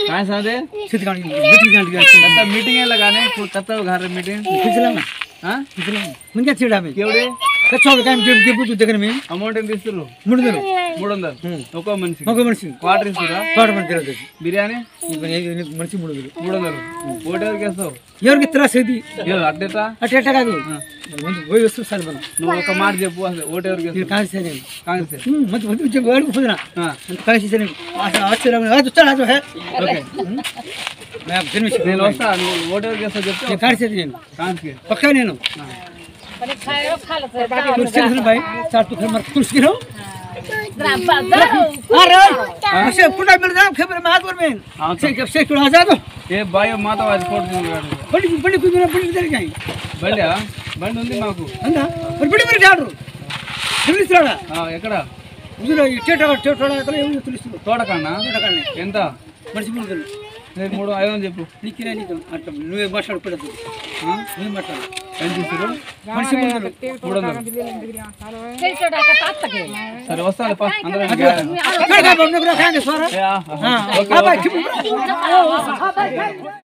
काय सांगते सीधी गाड़ी मीटिंग गाड़ी गाड़ी आता मीटिंग आहे लगाने कत्ता घर मीटिंग खिचला ना हा खिचला म्हणजे चिडा मी केवढे कच्चा काय गेम गेम बुद्ध దగ్గర మేము అమౌంట్ ఎంత ఇస్తారు మూడు వేలు మూడు వందలు ఒక్కో మనిషి ఒక మనిషి క్వార్టర్ ఇస్తారా పాట మన తెలియదు బిర్యానీ మనిషి మూడు వేలు మూడు వందలు ఓటు ఎవరికి వేస్తావు ఎవరికి త్రాస్ ఇది ఏదో అడ్డేటా అట్ట ఎట్ట కాదు ముందు పోయి వస్తూ సార్ మనం నువ్వు ఒక మాట చెప్పు అసలు ఓటు ఎవరికి ఇది వేస్తావు కాల్సి నేను కాంగ్రెస్ మంచి మంచి ఉద్యోగం వాడికి పోతున్నా ఆ, అంత కాల్సి నేను ఆశ్చర్యం అది వస్తాడు అది హే ఓకే నాకు జన్మించి నేను వస్తా నువ్వు ఓటు ఎవరికి వేస్తావు చెప్తే నేను కాల్చేది నేను కాంగ్రెస్కి పక్కా నేను तुलसी घेऊन बाई चाल तू घर तुलसी घेऊ अरे असे पुन्हा मिळत ना खबर महात्वर मेन हाँ, शेख शेख तुला आजाद ఏ బాయ్ మాత వారి ఫోటో తీసుకురాడు. बड़ी बड़ी कुछ ना बड़ी देर गई బండి బండి ఉంది మాకు अंदा पर बड़ी बड़ी जाडू तुलसी राडा ఆ, ఎక్కడ उजरा चेटा चेटा कले एवढी तुलसी తోటకన్నా चेटा काढणे ఎంత మనిషి ముందు నేను మూడు ఐదు వందలు చెప్పు నీకిరా నీకు అట్లా నువ్వే మాట్లాడు పడదు ఆ? నువ్వే మాట్లాడు ఎంత ఇస్తారు మనిషి ముందు మూడు వందలు సరే వస్తాను పా అందరం అక్కడ బాబు నువ్వు రాండి స్వరా ఏ, ఆ, ఆ. ఆ ఓకే, బాబా ఓకే. చిప్పు